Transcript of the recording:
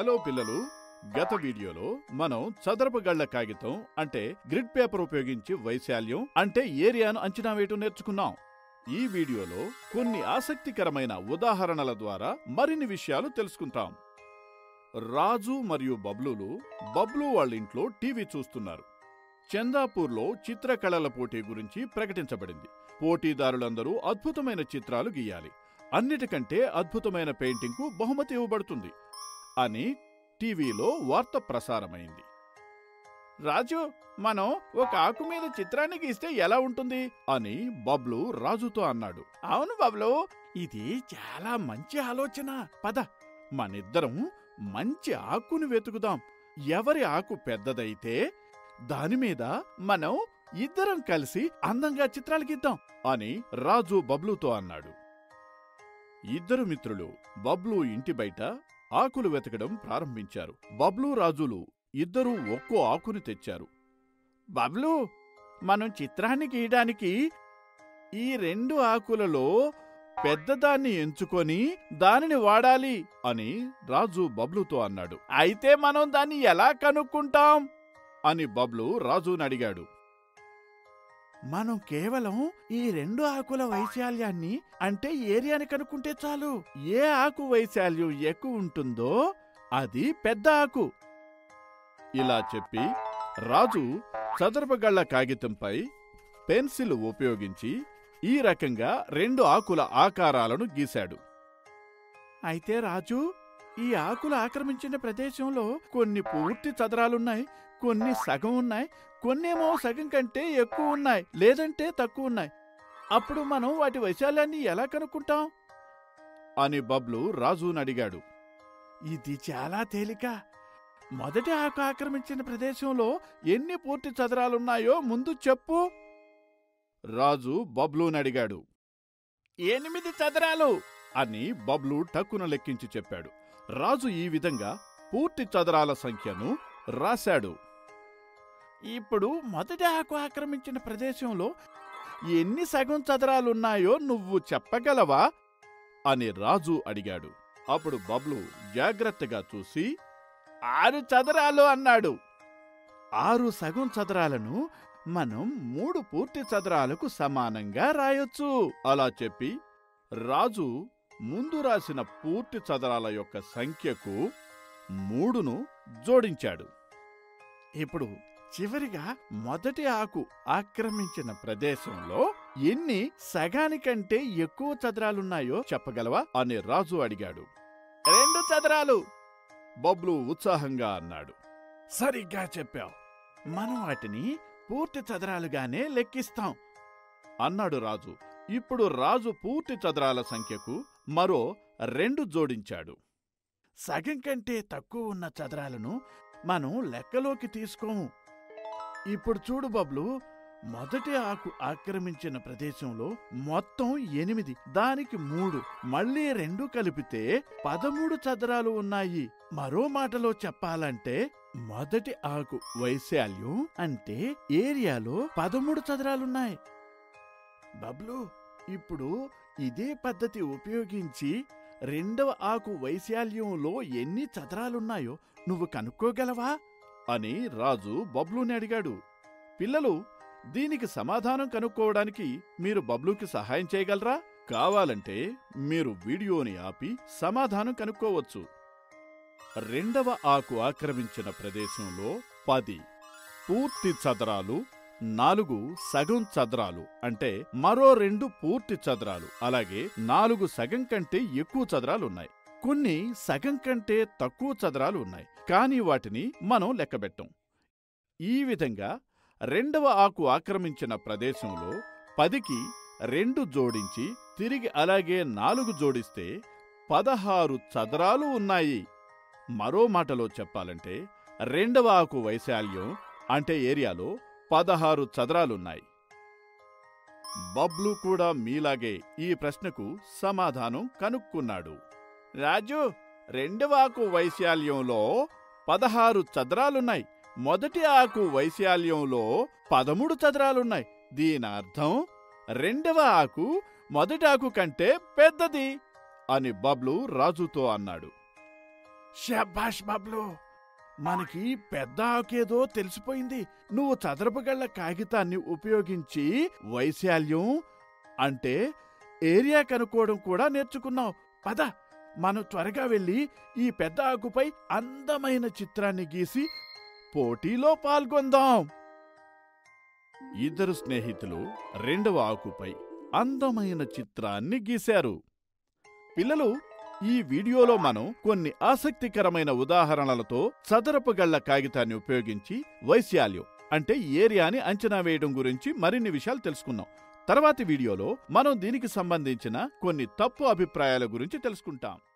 hello పిల్లలు గత వీడియోలో మనం చదరపు గళ్ల కాగితం అంటే గ్రిడ్ పేపర్ ఉపయోగించి వైశాల్యం అంటే ఏరియాను అంచనా వేయటం నేర్చుకున్నాం ఈ వీడియోలో కొన్ని ఆసక్తికరమైన ఉదాహరణల ద్వారా మరిన్ని విషయాలు తెలుసుకుంటాం రాజు మరియు బబ్లులు బబ్లు వాళ్ళ ఇంట్లో టీవీ చూస్తున్నారు చందాపూర్లో చిత్రకళల పోటీ గురించి ప్రకటించబడింది పోటీదారులందరూ అద్భుతమైన చిత్రాలు గీయాలి అన్నిటికంటే అద్భుతమైన పెయింటింగ్కు బహుమతి ఇవ్వబడుతుంది అని టీవీలో వార్త ప్రసారమైంది రాజు మనం ఒక ఆకు మీద చిత్రాన్ని గీస్తే ఎలా ఉంటుంది అని బబ్లు రాజుతో అన్నాడు అవును బబ్లు ఇది చాలా మంచి ఆలోచన పద మనిద్దరం మంచి ఆకుని వెతుకుదాం ఎవరి ఆకు పెద్దదైతే దాని మీద మనం ఇద్దరం కలిసి అందంగా చిత్రాలు గీద్దాం అని రాజు బబ్లుతో అన్నాడు ఇద్దరు మిత్రులు బబ్లు ఇంటి బయట ఆకులు వెతకడం ప్రారంభించారు బబ్లు రాజులు ఇద్దరూ ఒక్కో ఆకుని తెచ్చారు బబ్లు మనం చిత్రాన్ని గీయడానికి ఈ రెండు ఆకులలో పెద్దదాన్ని ఎంచుకొని దానిని వాడాలి అని రాజు బబ్లుతో అన్నాడు అయితే మనం దాన్ని ఎలా కనుక్కుంటాం అని బబ్లు రాజుని అడిగాడు మనం కేవలం ఈ రెండు ఆకుల వైశాల్యాన్ని అంటే ఏరియాని కనుక్కుంటే చాలు ఏ ఆకు వైశాల్యం ఎక్కువ ఉంటుందో అది పెద్ద ఆకు ఇలా చెప్పి రాజు చదరపగళ్ల కాగితంపై పెన్సిల్ ఉపయోగించి ఈ రకంగా రెండు ఆకుల ఆకారాలను గీశాడు అయితే రాజు ఈ ఆకులు ఆక్రమించిన ప్రదేశంలో కొన్ని పూర్తి చదరాలున్నాయి కొన్ని సగం ఉన్నాయి కొన్నేమో సగం కంటే ఎక్కువ ఉన్నాయి లేదంటే తక్కువ ఉన్నాయి అప్పుడు మనం వాటి వైశాల్యాన్ని ఎలా కనుక్కుంటాం అని బబ్లు రాజుని అడిగాడు ఇది చాలా తేలిక మొదటి ఆకు ఆక్రమించిన ప్రదేశంలో ఎన్ని పూర్తి చదరాలున్నాయో ముందు చెప్పు రాజు బబ్లుని అడిగాడు ఎనిమిది చదరాలు అని బబ్లు టక్కున లెక్కించి చెప్పాడు రాజు ఈ విధంగా పూర్తి చదరాల సంఖ్యను రాశాడు ఇప్పుడు మొదటి ఆకు ఆక్రమించిన ప్రదేశంలో ఎన్ని సగం చదరాలున్నాయో నువ్వు చెప్పగలవా అని రాజు అడిగాడు అప్పుడు బబ్లు జాగ్రత్తగా చూసి ఆరు చదరాలు అన్నాడు ఆరు సగం చదరాలను మనం మూడు పూర్తి చదరాలకు సమానంగా రాయొచ్చు అలా చెప్పి రాజు ముందు రాసిన పూర్తి చదరాల యొక్క సంఖ్యకు మూడును జోడించాడు ఇప్పుడు చివరిగా మొదటి ఆకు ఆక్రమించిన ప్రదేశంలో ఎన్ని సగానికంటే ఎక్కువ చదరాలున్నాయో చెప్పగలవా అని రాజు అడిగాడు రెండు చదరాలు బబ్లు ఉత్సాహంగా అన్నాడు సరిగ్గా చెప్పావు మనం వాటిని పూర్తి చదరాలుగానే లెక్కిస్తాం అన్నాడు రాజు ఇప్పుడు రాజు పూర్తి చదరాల సంఖ్యకు మరో రెండు జోడించాడు సగం కంటే తక్కువ ఉన్న చదరాలను మనం లెక్కలోకి తీసుకోము ఇప్పుడు చూడు బబ్లు మొదటి ఆకు ఆక్రమించిన ప్రదేశంలో మొత్తం ఎనిమిది దానికి మూడు మళ్ళీ రెండు కలిపితే పదమూడు చదరాలు ఉన్నాయి మరో మాటలో చెప్పాలంటే మొదటి ఆకు వైశాల్యం అంటే ఏరియాలో పదమూడు చదరాలున్నాయి బబ్లు ఇప్పుడు ఇదే పద్ధతి ఉపయోగించి రెండవ ఆకు వైశాల్యంలో ఎన్ని చదరాలున్నాయో నువ్వు కనుక్కోగలవా అని రాజు బబ్లుని అడిగాడు పిల్లలు దీనికి సమాధానం కనుక్కోవడానికి మీరు బబ్లుకి సహాయం చేయగలరా కావాలంటే మీరు వీడియోని ఆపి సమాధానం కనుక్కోవచ్చు రెండవ ఆకు ఆక్రమించిన ప్రదేశంలో పది పూర్తి చదరాలు నాలుగు సగం చదరాలు అంటే మరో రెండు పూర్తి చదరాలు అలాగే నాలుగు సగం కంటే ఎక్కువ చదరాలు ఉన్నాయి కొన్ని సగం కంటే తక్కువ చదరాలు ఉన్నాయి కానీ వాటిని మనం లెక్కబెట్టం ఈ విధంగా రెండవ ఆకు ఆక్రమించిన ప్రదేశంలో పదికి రెండు జోడించి తిరిగి అలాగే నాలుగు జోడిస్తే పదహారు చదరాలు ఉన్నాయి మరో మాటలో చెప్పాలంటే రెండవ ఆకు వైశాల్యం అంటే ఏరియాలో పదహారు చదరాలున్నాయి బబ్లు కూడా మీలాగే ఈ ప్రశ్నకు సమాధానం కనుక్కున్నాడు రాజు రెండవ ఆకు వైశాల్యంలో పదహారు చదరాలున్నాయి మొదటి ఆకు వైశాల్యంలో పదమూడు చదరాలున్నాయి దీని అర్థం రెండవ ఆకు మొదటి ఆకు కంటే పెద్దది అని బబ్లు రాజుతో అన్నాడు షబాష్ బబ్లు మనకి పెద్ద ఆకేదో తెలిసిపోయింది నువ్వు చదరపు గళ్ళ కాగితాన్ని ఉపయోగించి వైశాల్యం అంటే ఏరియా కనుక్కోవడం కూడా నేర్చుకున్నావు పద మనం త్వరగా వెళ్ళి ఈ పెద్ద ఆకుపై అందమైన చిత్రాన్ని గీసి పోటీలో పాల్గొందాం ఇద్దరు స్నేహితులు రెండవ ఆకుపై అందమైన చిత్రాన్ని గీశారు పిల్లలు ఈ వీడియోలో మనం కొన్ని ఆసక్తికరమైన ఉదాహరణలతో చదరపు గళ్ళ కాగితాన్ని ఉపయోగించి వైశాల్యం అంటే ఏరియాని అంచనా వేయడం గురించి మరిన్ని విషయాలు తెలుసుకున్నాం తర్వాతి వీడియోలో మనం దీనికి సంబంధించిన కొన్ని తప్పు అభిప్రాయాల గురించి తెలుసుకుంటాం